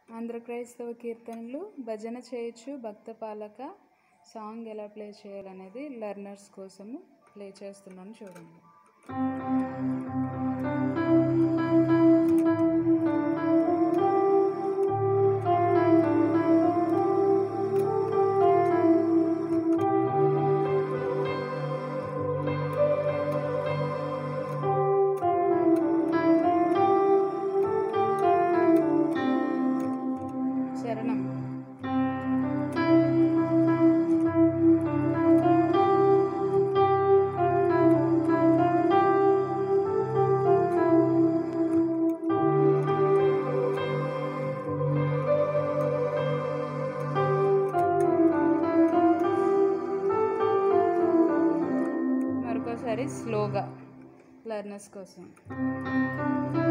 ఆంధ్ర క్రైస్తవ కీర్తనలు భజన చేయొచ్చు భక్త పాలక సాంగ్ ఎలా ప్లే చేయాలనేది లెర్నర్స్ కోసము ప్లే చేస్తున్నాను చూడండి శరణం మరొకసారి స్లోగా లెర్నర్స్ కోసం